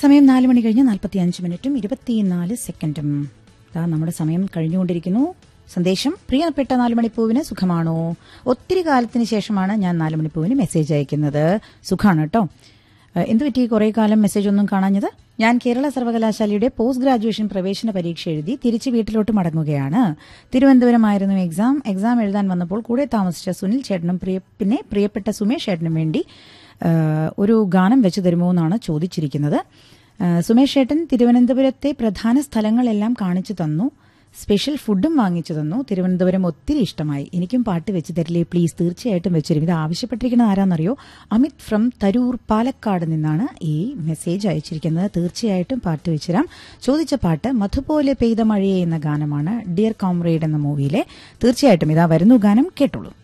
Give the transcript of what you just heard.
സമയം നാല് മണി കഴിഞ്ഞ് നാൽപ്പത്തി അഞ്ച് മിനിറ്റും ഇരുപത്തിനാല് സെക്കൻഡും ഇതാ നമ്മുടെ സമയം കഴിഞ്ഞുകൊണ്ടിരിക്കുന്നു സന്ദേശം പ്രിയപ്പെട്ട നാലുമണിപ്പൂവിന് സുഖമാണോ ഒത്തിരി കാലത്തിന് ശേഷമാണ് ഞാൻ നാലുമണിപ്പൂവിന് മെസ്സേജ് അയക്കുന്നത് സുഖമാണ് കേട്ടോ ഏഹ് എന്ത് പറ്റി കുറെ കാലം മെസ്സേജ് ഒന്നും കാണാഞ്ഞത് ഞാൻ കേരള സർവകലാശാലയുടെ പോസ്റ്റ് ഗ്രാജുവേഷൻ പ്രവേശന പരീക്ഷ എഴുതി തിരിച്ച് വീട്ടിലോട്ട് മടങ്ങുകയാണ് തിരുവനന്തപുരമായിരുന്നു എക്സാം എക്സാം എഴുതാൻ വന്നപ്പോൾ കൂടെ താമസിച്ച സുനിൽ ചേട്ടനും പ്രിയ പിന്നെ പ്രിയപ്പെട്ട സുമേഷ് ചേട്ടനും വേണ്ടി ഏഹ് ഒരു ഗാനം വെച്ചു തരുമോ എന്നാണ് ചോദിച്ചിരിക്കുന്നത് ഏഹ് സുമേഷ് ചേട്ടൻ തിരുവനന്തപുരത്തെ പ്രധാന സ്ഥലങ്ങളെല്ലാം കാണിച്ചു തന്നു സ്പെഷ്യൽ ഫുഡും വാങ്ങിച്ചു തന്നു തിരുവനന്തപുരം ഒത്തിരി ഇഷ്ടമായി എനിക്കും പാട്ട് വെച്ച് തരില്ലേ പ്ലീസ് തീർച്ചയായിട്ടും വെച്ചുതരും ഇത് ആവശ്യപ്പെട്ടിരിക്കുന്നത് ആരാന്നറിയോ അമിത് ഫ്രം തരൂർ പാലക്കാട് നിന്നാണ് ഈ മെസ്സേജ് അയച്ചിരിക്കുന്നത് തീർച്ചയായിട്ടും പാട്ട് വെച്ചുതരാം ചോദിച്ച പാട്ട് മധുപോലെ പെയ്ത മഴയെ എന്ന ഗാനമാണ് ഡിയർ കോംറേഡ് എന്ന മൂവിയിലെ തീർച്ചയായിട്ടും ഇതാ വരുന്നു ഗാനം കേട്ടോളൂ